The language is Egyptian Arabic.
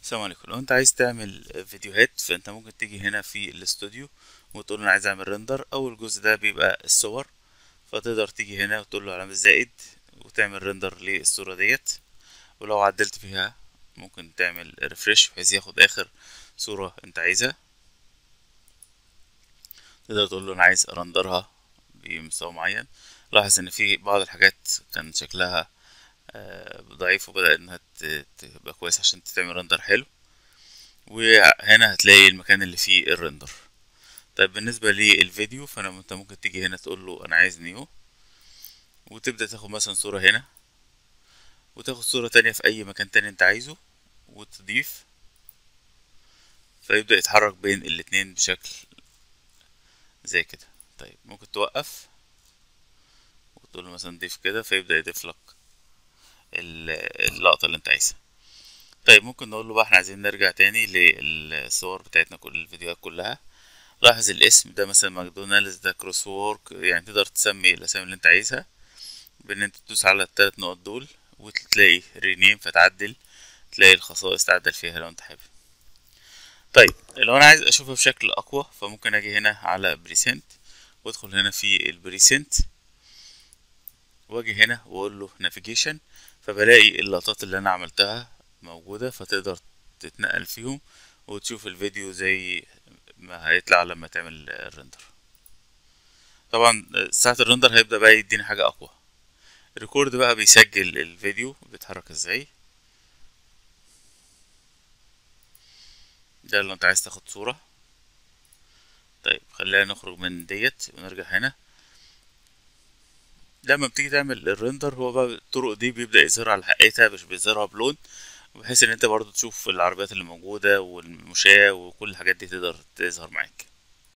السلام عليكم لو انت عايز تعمل فيديوهات فانت ممكن تيجي هنا في الاستوديو وتقول له انا عايز اعمل ريندر اول جزء ده بيبقى الصور فتقدر تيجي هنا وتقول له علامة زائد وتعمل ريندر للصورة ديت ولو عدلت فيها ممكن تعمل ريفرش بحيث ياخد اخر صورة انت عايزها تقدر تقول له انا عايز ارندرها بمستوى معين لاحظ ان في بعض الحاجات كان شكلها آه، ضعيف وبدأ انها ت- تبقى كويس عشان تعمل رندر حلو وهنا هتلاقي المكان اللي فيه الرندر طيب بالنسبة للفيديو فانا انت ممكن تيجي هنا تقول له انا عايز نيو وتبدأ تاخد مثلا صورة هنا وتاخد صورة تانية في اي مكان تاني انت عايزه وتضيف فيبدأ يتحرك بين الاتنين بشكل زي كده طيب ممكن توقف وتقول له مثلا ضيف كده فيبدأ يضيف لك ال- اللقطة اللي انت عايزها طيب ممكن نقول له بقى احنا عايزين نرجع تاني للصور بتاعتنا كل الفيديوهات كلها لاحظ الاسم ده مثلا ماكدونالدز ده كروس وورك يعني تقدر تسمي الاسامي اللي انت عايزها بان انت تدوس على التلات نقط دول وتلاقي رينيم فتعدل تلاقي الخصائص تعدل فيها لو انت حابب طيب لو انا عايز اشوفها بشكل اقوى فممكن اجي هنا على بريسنت وادخل هنا في البريسنت واجي هنا واقول له نافيجيشن فبلاقي اللقطات اللي انا عملتها موجودة فتقدر تتنقل فيهم وتشوف الفيديو زي ما هيطلع لما تعمل الرندر طبعا ساعة الرندر هيبدأ بقى يديني حاجة أقوى الريكورد بقى بيسجل الفيديو بيتحرك ازاي ده لو انت عايز تاخد صورة طيب خلينا نخرج من ديت ونرجع هنا لما بتيجي تعمل الريندر هو بقى الطرق دي بيبدأ يظهر على حقيقتها مش بيظهرها بلون بحيث ان انت برضو تشوف العربيات اللي موجودة والمشاة وكل الحاجات دي تقدر تظهر معاك